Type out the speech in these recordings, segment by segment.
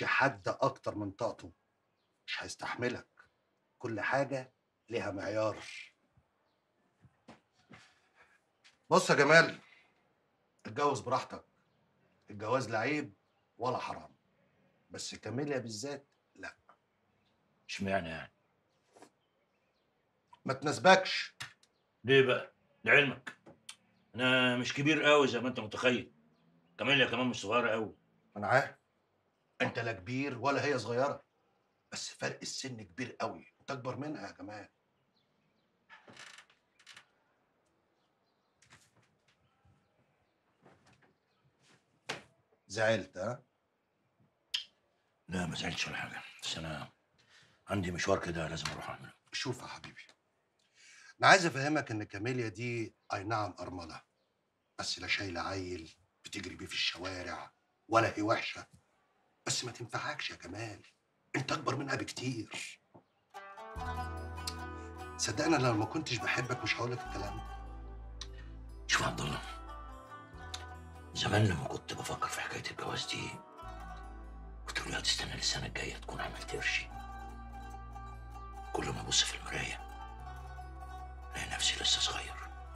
تديش حد اكتر من طاقته مش هيستحملك كل حاجه ليها معيار بص يا جمال اتجوز براحتك الجواز لا عيب ولا حرام بس كاميليا بالذات لا اشمعنى يعني ما تناسبكش ليه بقى لعلمك انا مش كبير قوي زي ما انت متخيل كاميليا كمان مش صغيره قوي انا عارف انت لا كبير ولا هي صغيره بس فرق السن كبير قوي انت اكبر منها يا جمال زعلت ها لا ما زعلتش ولا حاجه بس انا عندي مشوار كده لازم اروح اعمله شوف يا حبيبي انا عايز افهمك ان كاميليا دي اي نعم ارمله بس لا شايله عيل بتجري بيه في الشوارع ولا هي وحشه بس ما تنفعكش يا جمال انت اكبر منها بكتير صدقني أنا لو ما كنتش بحبك مش هقولك الكلام ده شوف يا عبد الله زمان لما كنت بفكر في حكايه الجواز دي كنت اقول هتستنى للسنه الجايه تكون عملت قرشي كل ما ابص في المرايه الاقي نفسي لسه صغير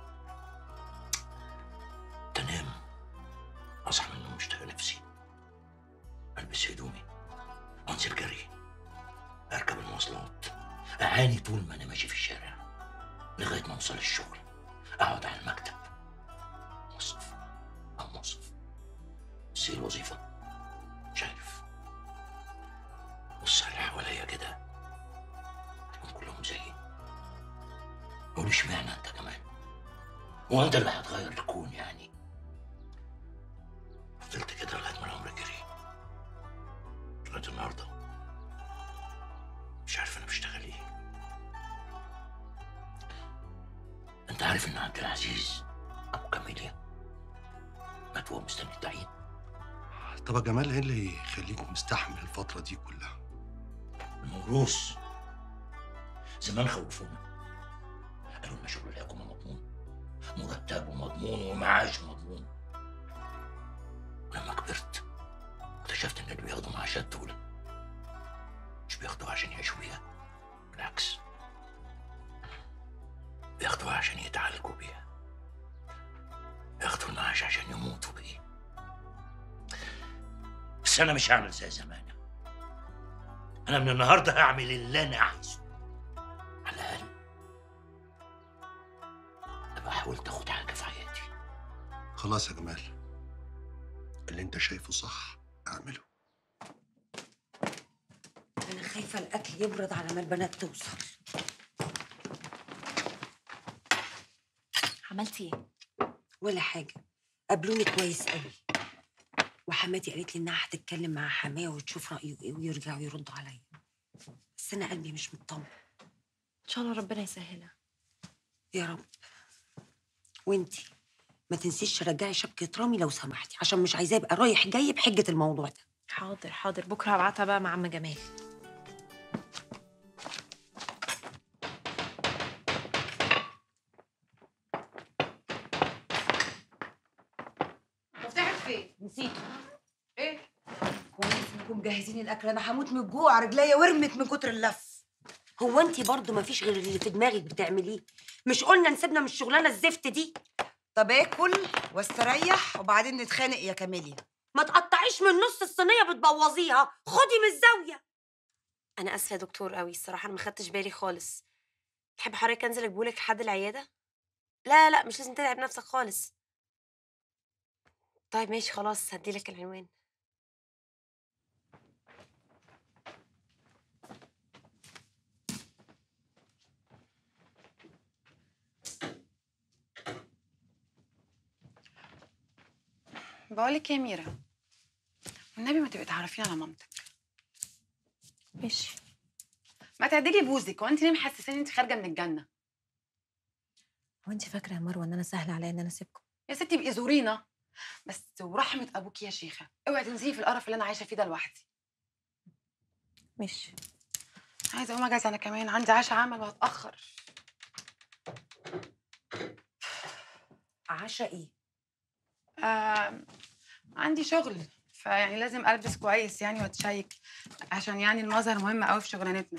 تنام اصحى من النوم مشتاق نفسي البس هدومي انزل جري اركب المواصلات اعاني طول ما انا ماشي في الشارع لغايه ما اوصل الشغل اقعد على المكتب موظف او موظف بس ايه الوظيفه مش عارف بص على اللي حواليا كده هم كلهم زيي قول اشمعنى انت كمان هو انت اللي هتغير الكون يعني فضلت كده لغايه ما العمر جري لغايه النهارده مش عارف انا بشتغل ايه انت عارف ان عبد العزيز ابو كاميليا مات وهو مستني التعيين طب يا جمال ايه اللي يخليك مستحمل الفتره دي كلها الموروث زمان خوفونا قالوا لنا شغل الحكومه مضمون مرتبه مضمون ومعاشه مضمون ولما كبرت اكتشفت ان اللي بياخدوا معاشات دول مش بياخدوها عشان يعيشوا بيها بالعكس بياخدوها عشان يتعالجوا بيها بياخدوا المعاش عشان يموتوا بيه بس انا مش هعمل زي زمان انا من النهارده هعمل اللي انا عايزه على الاقل ابقى حاولت اخد حاجه في حياتي خلاص يا جمال اللي انت شايفه صح اعمله انا خايفه الاكل يبرد على ما البنات توصل عملتي ايه؟ ولا حاجه قابلوني كويس قوي وحماتي قالت لي انها هتتكلم مع حماه وتشوف رايه ايه ويرجعوا يردوا عليا بس انا قلبي مش مطمن ان شاء الله ربنا يسهلها يا رب وانتي ما تنسيش ترجعي شبكه رامي لو سمحتي عشان مش عايزاه يبقى رايح جاي بحجه الموضوع ده حاضر حاضر بكره هبعتها بقى مع عم جمال مفتاحك فين؟ نسيته ايه؟ كويس انكم مجهزين الاكل انا هموت من الجوع رجليا ورمت من كتر اللف هو انت برضو ما فيش غير اللي في دماغك بتعمليه مش قلنا نسيبنا من الشغلانه الزفت دي طب اكل واستريح وبعدين نتخانق يا كاميليا ما تقطعيش من نص الصينيه بتبوظيها خدي من الزاويه انا اسفه يا دكتور قوي الصراحه انا ما خدتش بالي خالص تحب حضرتك انزل اجيبهولك لحد العياده لا لا مش لازم تتعب نفسك خالص طيب ماشي خلاص هديلك العنوان بقولك يا ميرا والنبي ما تبقي تعرفين على مامتك ماشي ما تعدلي بوزك وانت ليه محسساني انت خارجه من الجنه هو انت فاكره يا مروه ان انا سهل عليا ان انا اسيبكم يا ستي بقي زورينا بس ورحمه ابوك يا شيخه اوعي تنزلي في القرف اللي انا عايشه فيه ده لوحدي ماشي عايزه اقوم اجهز انا كمان عندي عشاء عمل وهتاخر عشاء ايه آه عندي شغل فيعني لازم البس كويس يعني واتشيك عشان يعني المظهر مهم قوي في شغلانتنا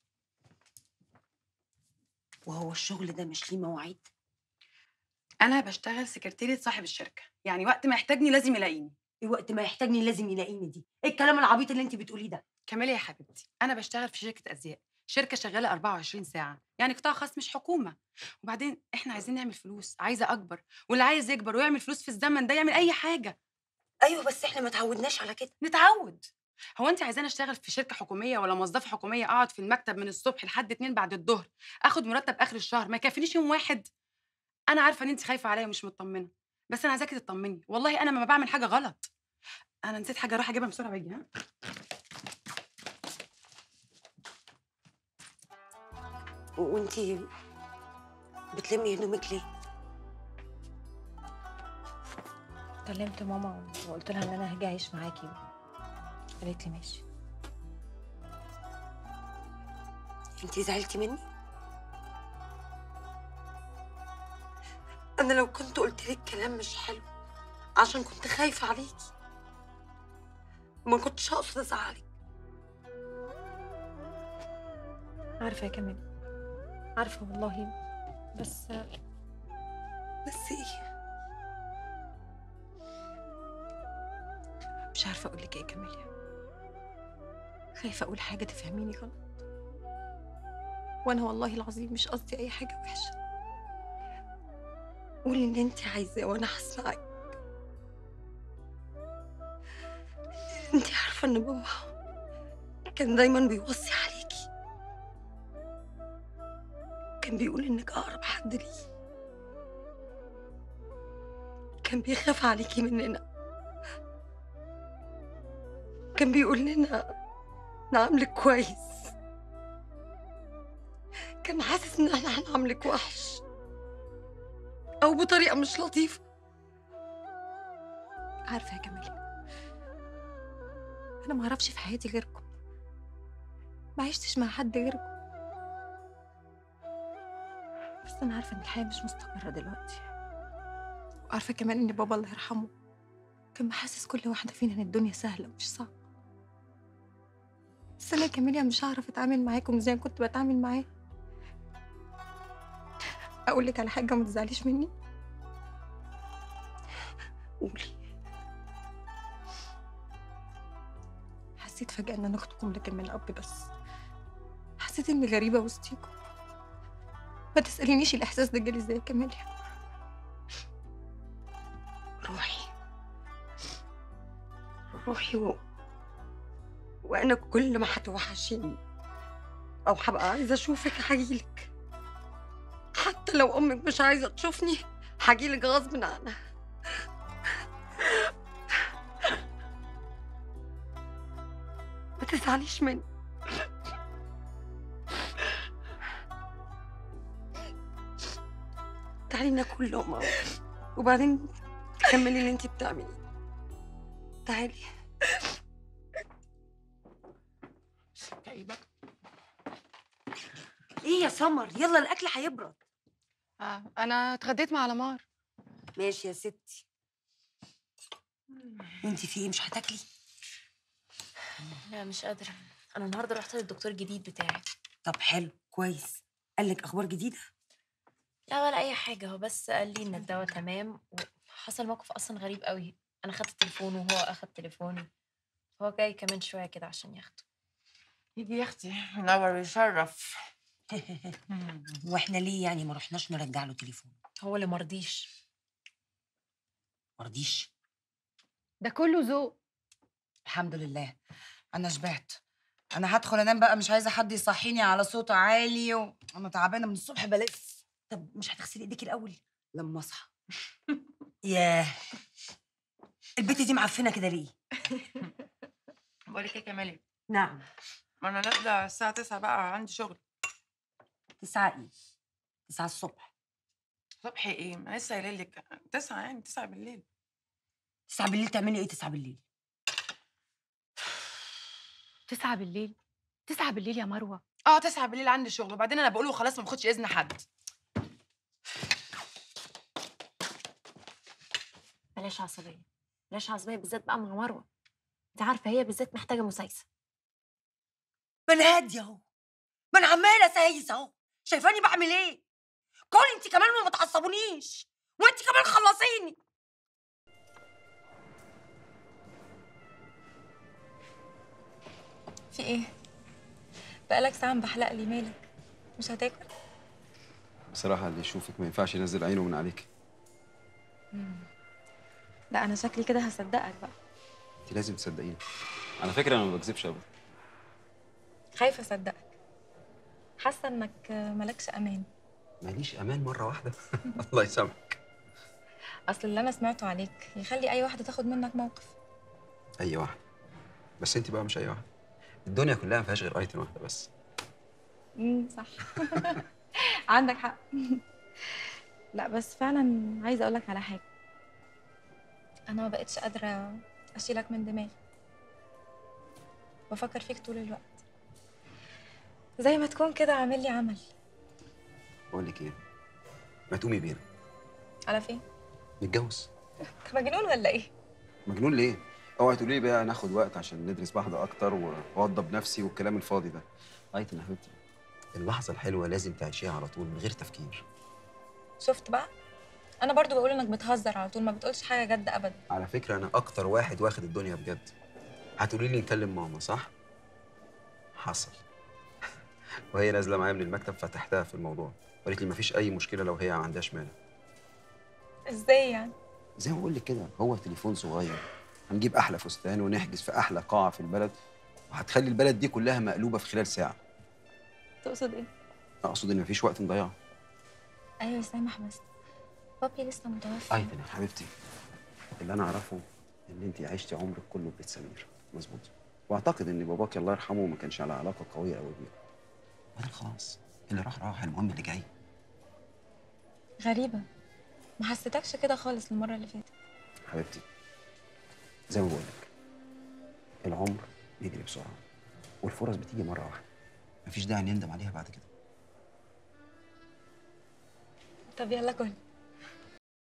وهو الشغل ده مش ليه مواعيد انا بشتغل سكرتيرة صاحب الشركه يعني وقت ما يحتاجني لازم يلاقيني إيه وقت ما يحتاجني لازم يلاقيني دي ايه الكلام العبيط اللي انت بتقوليه ده كمالي يا حبيبتي انا بشتغل في شركه ازياء شركه شغاله 24 ساعه يعني قطاع خاص مش حكومه وبعدين احنا عايزين نعمل فلوس عايزه اكبر واللي عايز يكبر ويعمل فلوس في الزمن ده يعمل اي حاجه ايوه بس احنا ما تعودناش على كده نتعود هو انت عايزاني اشتغل في شركه حكوميه ولا موظفه حكوميه اقعد في المكتب من الصبح لحد اتنين بعد الظهر اخد مرتب اخر الشهر ما يكفينيش يوم واحد انا عارفه ان انت خايفه عليا ومش مطمنه بس انا عايزاكي تطمني والله انا ما بعمل حاجه غلط انا نسيت حاجه اروح اجيبها بسرعه واجي ها وانت بتلمي هدومك ليه كلمت ماما وقلت لها ان انا هاجي اعيش معاكي قالت لي ماشي انت زعلتي مني انا لو كنت قلت لك كلام مش حلو عشان كنت خايفه عليكي ما كنتش اقصد ازعلك عارفه يا كمال عارفه والله بس بس ايه مش عارفه اقول لك ايه يا كمال خايفه اقول حاجه تفهميني غلط وانا والله العظيم مش قصدي اي حاجه وحشه قولي اللي انت عايزاه وانا هسمعك انت عارفه ان بابا كان دايما بيوصي عليكي كان بيقول انك اقرب حد ليه كان بيخاف عليكي مننا كان بيقول لنا نعاملك كويس كان حاسس ان احنا هنعاملك وحش او بطريقه مش لطيفه عارفه يا كمال انا ما اعرفش في حياتي غيركم ما عشتش مع حد غيركم بس انا عارفه ان الحياه مش مستقره دلوقتي وعارفه كمان ان بابا الله يرحمه كان محسس كل واحده فينا ان الدنيا سهله مش صعبه بس انا يا كاميليا مش هعرف اتعامل معاكم زي ما كنت بتعامل معاه اقول لك على حاجه وما تزعليش مني قولي حسيت فجأة إن أنا أختكم لكن من الأب بس حسيت إني غريبة وسطيكم ما تسألينيش الإحساس ده جالي إزاي يا كماليا روحي روحي و... وانا كل ما هتوحشيني او هبقى عايزه اشوفك هجيلك حتى لو امك مش عايزه تشوفني هجيلك غصب عنها ما تزعليش مني تعالي ناكل لقمه وبعدين كملي اللي انت بتعمليه تعالي ايه يا سمر يلا الاكل هيبرد آه انا اتغديت مع لمار ماشي يا ستي وانت في ايه مش هتاكلي لا مش قادرة أنا النهاردة رحت للدكتور الجديد بتاعي طب حلو كويس قال لك اخبار جديده لا ولا أي حاجة هو بس قال لي إن الدواء تمام وحصل موقف أصلا غريب قوي أنا خدت التليفون وهو أخد تليفوني هو جاي كمان شوية كده عشان ياخده يجي يا اختي منور ويشرف واحنا ليه يعني ما رحناش نرجع له تليفون هو اللي مرضيش مرضيش ده كله ذوق الحمد لله انا شبعت انا هدخل انام بقى مش عايزه حد يصحيني على صوت عالي وانا تعبانه من الصبح بلف طب مش هتغسلي ايديك الاول لما اصحى ياه البت دي معفنه كده ليه بقول لك ايه يا كمالي نعم ما انا نازله الساعه 9 بقى عندي شغل تسعة ايه تسعة الصبح صبح ايه ما لسه قايله لك 9 يعني 9 بالليل تسعة بالليل تعملي ايه تسعة بالليل تسعة بالليل تسعة بالليل يا مروة اه 9 بالليل عندي شغل وبعدين انا بقوله خلاص ما باخدش اذن حد بلاش عصبية بلاش عصبية بالذات بقى مع مروة انت عارفه هي بالذات محتاجه مسايسه ما انا هاديه اهو ما انا عماله سايس اهو شايفاني بعمل ايه كون انت كمان ما بتعصبونيش وانت كمان خلصيني في ايه بقالك ساعه بحلق لي مالك مش هتاكل بصراحة اللي يشوفك ما ينفعش ينزل عينه من عليك لا انا شكلي كده هصدقك بقى انت لازم تصدقيني على فكرة انا ما بكذبش ابدا خايفه اصدقك حاسه انك مالكش امان ماليش امان مرة واحدة الله يسامحك اصل اللي انا سمعته عليك يخلي اي واحده تاخد منك موقف اي واحدة بس انت بقى مش اي واحدة الدنيا كلها ما فيهاش غير ايتن واحدة بس امم صح عندك حق لا بس فعلا عايزه اقولك على حاجه انا ما بقتش قادره اشيلك من دماغي بفكر فيك طول الوقت زي ما تكون كده عامل لي عمل بقول لك ايه ما تقومي بينا على فين نتجوز انت مجنون ولا ايه مجنون ليه اوعي تقولي لي بقى ناخد وقت عشان ندرس بعض اكتر واوضب نفسي والكلام الفاضي ده ايتن يا حبيبتي اللحظة الحلوة لازم تعيشيها على طول من غير تفكير شفت بقى انا برضو بقول انك بتهزر على طول ما بتقولش حاجه جد ابدا على فكرة أنا أكتر واحد واخد الدنيا بجد هتقولي لي نكلم ماما صح؟ حصل وهي نازلة معايا من المكتب فتحتها في الموضوع وقالت لي مفيش أي مشكلة لو هي ما عندهاش مانع ازاي يعني زي ما بقول لك كده هو تليفون صغير هنجيب أحلى فستان ونحجز في أحلى قاعة في البلد وهتخلي البلد دي كلها مقلوبة في خلال ساعة تقصد ايه أقصد إن مفيش وقت نضيعه ايوه سامح بس بابي لسه متوفى أيتن يا حبيبتي اللي أنا أعرفه إن أنت عشتي عمرك كله في بيت سمير مظبوط وأعتقد إن باباك الله يرحمه ما كانش على علاقة قوية قوي بيه بعدين خلاص اللي راح راح المهم اللي جاي غريبه ما حسيتكش كده خالص المره اللي فاتت حبيبتي زي ما بقول لك العمر بيجري بسرعه والفرص بتيجي مره واحده مفيش داعي نندم عليها بعد كده طب يلا كل